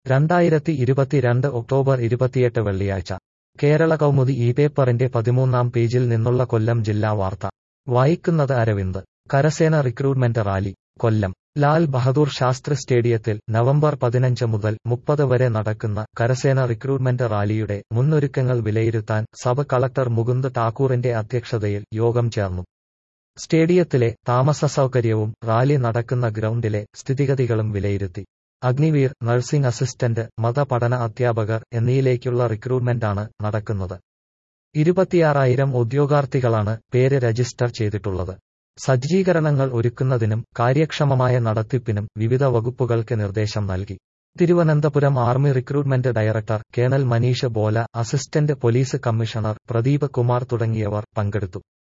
രണ്ടായിരത്തി ഇരുപത്തിരണ്ട് ഒക്ടോബർ ഇരുപത്തിയെട്ട് വെള്ളിയാഴ്ച കേരള കൗമുദി ഈ പേപ്പറിന്റെ പതിമൂന്നാം പേജിൽ നിന്നുള്ള കൊല്ലം ജില്ലാ വാർത്ത വായിക്കുന്നത് അരവിന്ദ് കരസേന റിക്രൂട്ട്മെന്റ് റാലി കൊല്ലം ലാൽ ബഹദൂർ ശാസ്ത്രി സ്റ്റേഡിയത്തിൽ നവംബർ പതിനഞ്ച് മുതൽ മുപ്പത് വരെ നടക്കുന്ന കരസേന റിക്രൂട്ട്മെന്റ് റാലിയുടെ മുന്നൊരുക്കങ്ങൾ വിലയിരുത്താൻ സബ് കളക്ടർ മുകുന്ദ് ഠാക്കൂറിന്റെ അധ്യക്ഷതയിൽ യോഗം ചേർന്നു സ്റ്റേഡിയത്തിലെ താമസ സൗകര്യവും റാലി നടക്കുന്ന ഗ്രൗണ്ടിലെ സ്ഥിതിഗതികളും വിലയിരുത്തി അഗ്നിവീർ നഴ്സിംഗ് അസിസ്റ്റന്റ് മതപഠന അധ്യാപകർ എന്നിയിലേക്കുള്ള റിക്രൂട്ട്മെന്റാണ് നടക്കുന്നത് ഇരുപത്തിയാറായിരം ഉദ്യോഗാർത്ഥികളാണ് പേര് രജിസ്റ്റർ ചെയ്തിട്ടുള്ളത് സജ്ജീകരണങ്ങൾ ഒരുക്കുന്നതിനും കാര്യക്ഷമമായ നടത്തിപ്പിനും വിവിധ വകുപ്പുകൾക്ക് നിർദ്ദേശം നൽകി Thiruvananthapuram army recruitment director colonel Manish Bola assistant police commissioner Pradeep Kumar തുടങ്ങിയവർ പങ്കെടുത്തു